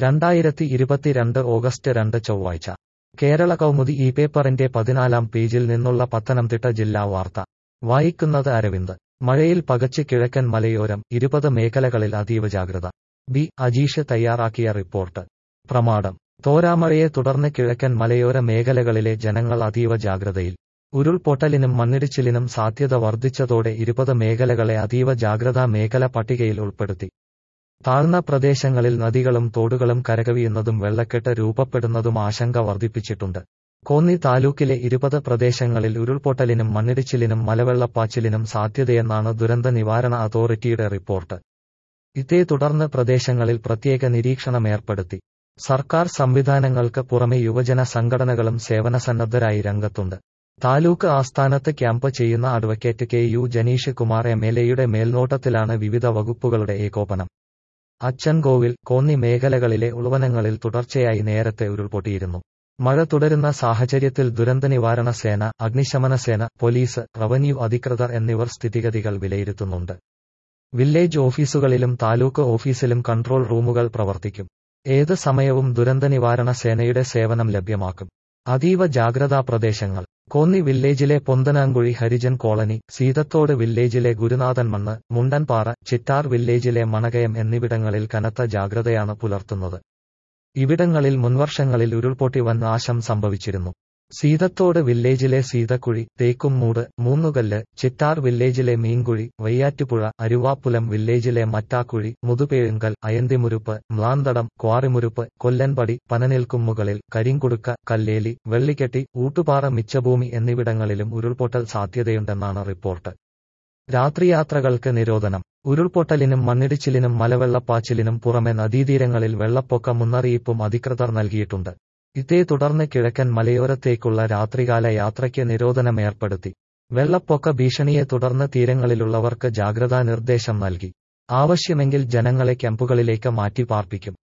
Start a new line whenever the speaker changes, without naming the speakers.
രണ്ടായിരത്തി ഇരുപത്തിരണ്ട് ഓഗസ്റ്റ് രണ്ട് ചൊവ്വാഴ്ച കേരള കൗമുദി ഈ പേപ്പറിന്റെ പതിനാലാം പേജിൽ നിന്നുള്ള പത്തനംതിട്ട ജില്ലാ വാർത്ത വായിക്കുന്നത് അരവിന്ദ് മഴയിൽ പകച്ച് കിഴക്കൻ മലയോരം ഇരുപത് മേഖലകളിൽ അതീവ ജാഗ്രത ബി അജീഷ് തയ്യാറാക്കിയ റിപ്പോർട്ട് പ്രമാടം തോരാമഴയെ തുടർന്ന് കിഴക്കൻ മലയോര മേഖലകളിലെ ജനങ്ങൾ അതീവ ജാഗ്രതയിൽ ഉരുൾപൊട്ടലിനും മണ്ണിടിച്ചിലിനും സാധ്യത വർദ്ധിച്ചതോടെ ഇരുപത് മേഖലകളെ അതീവ ജാഗ്രതാ മേഖല പട്ടികയിൽ ഉൾപ്പെടുത്തി താഴ്ന്ന പ്രദേശങ്ങളിൽ നദികളും തോടുകളും കരകവിയുന്നതും വെള്ളക്കെട്ട് രൂപപ്പെടുന്നതും ആശങ്ക വർദ്ധിപ്പിച്ചിട്ടുണ്ട് കോന്നി താലൂക്കിലെ ഇരുപത് പ്രദേശങ്ങളിൽ ഉരുൾപൊട്ടലിനും മണ്ണിടിച്ചിലിനും മലവെള്ളപ്പാച്ചിലിനും സാധ്യതയെന്നാണ് ദുരന്ത നിവാരണ അതോറിറ്റിയുടെ റിപ്പോർട്ട് ഇതേ തുടർന്ന് പ്രദേശങ്ങളിൽ പ്രത്യേക നിരീക്ഷണം ഏർപ്പെടുത്തി സർക്കാർ സംവിധാനങ്ങൾക്ക് പുറമെ യുവജന സംഘടനകളും സേവനസന്നദ്ധരായി രംഗത്തുണ്ട് താലൂക്ക് ആസ്ഥാനത്ത് ക്യാമ്പ് ചെയ്യുന്ന advocate K U Janeesh Kumar M L എയുടെ മേൽനോട്ടത്തിലാണ് വിവിധ വകുപ്പുകളുടെ ഏകോപനം അച്ചൻകോവിൽ കോന്നി മേഖലകളിലെ ഉൾവനങ്ങളിൽ തുടർച്ചയായി നേരത്തെ ഉരുൾപൊട്ടിയിരുന്നു മഴ തുടരുന്ന സാഹചര്യത്തിൽ ദുരന്തനിവാരണ സേന അഗ്നിശമന സേന പോലീസ് റവന്യൂ അധികൃതർ എന്നിവർ സ്ഥിതിഗതികൾ വിലയിരുത്തുന്നുണ്ട് വില്ലേജ് ഓഫീസുകളിലും താലൂക്ക് ഓഫീസിലും കൺട്രോൾ റൂമുകൾ പ്രവർത്തിക്കും ഏത് സമയവും ദുരന്തനിവാരണ സേനയുടെ സേവനം ലഭ്യമാക്കും അതീവ ജാഗ്രതാ പ്രദേശങ്ങൾ കോന്നി വില്ലേജിലെ പൊന്തനാങ്കുഴി ഹരിജൻ കോളനി സീതത്തോട് വില്ലേജിലെ ഗുരുനാഥൻ മണ്ണ് മുണ്ടൻപാറ ചിറ്റാർ വില്ലേജിലെ മണകയം എന്നിവിടങ്ങളിൽ കനത്ത ജാഗ്രതയാണ് പുലർത്തുന്നത് ഇവിടങ്ങളിൽ മുൻവർഷങ്ങളിൽ ഉരുൾപൊട്ടി വൻ നാശം സംഭവിച്ചിരുന്നു സീതത്തോട് വില്ലേജിലെ സീതക്കുഴി തേക്കുംമൂട് മൂന്നുകല്ല് ചിറ്റാർ വില്ലേജിലെ മീൻകുഴി വയ്യാറ്റുപുഴ അരുവാപ്പുലം വില്ലേജിലെ മറ്റാക്കുഴി മുതുപേഴുങ്കൽ അയന്തിമുരുപ്പ് മ്ലാന്തടം ക്വാറിമുരുപ്പ് കൊല്ലൻപടി പനനിൽക്കുമ്മുകളിൽ കരിങ്കുടുക്ക കല്ലേലി വെള്ളിക്കെട്ടി ഊട്ടുപാറ മിച്ചഭൂമി എന്നിവിടങ്ങളിലും ഉരുൾപൊട്ടൽ സാധ്യതയുണ്ടെന്നാണ് റിപ്പോർട്ട് രാത്രിയാത്രകൾക്ക് നിരോധനം ഉരുൾപൊട്ടലിനും മണ്ണിടിച്ചിലിനും മലവെള്ളപ്പാച്ചിലിനും പുറമെ നദീതീരങ്ങളിൽ വെള്ളപ്പൊക്ക മുന്നറിയിപ്പും അധികൃതർ നൽകിയിട്ടുണ്ട് ഇതേ തുടർന്ന് കിഴക്കൻ മലയോരത്തേക്കുള്ള രാത്രികാല യാത്രയ്ക്ക് നിരോധനം ഏർപ്പെടുത്തി വെള്ളപ്പൊക്ക ഭീഷണിയെ തുടർന്ന് തീരങ്ങളിലുള്ളവർക്ക് ജാഗ്രതാ നിർദ്ദേശം നൽകി ആവശ്യമെങ്കിൽ ജനങ്ങളെ ക്യാമ്പുകളിലേക്ക് മാറ്റി പാർപ്പിക്കും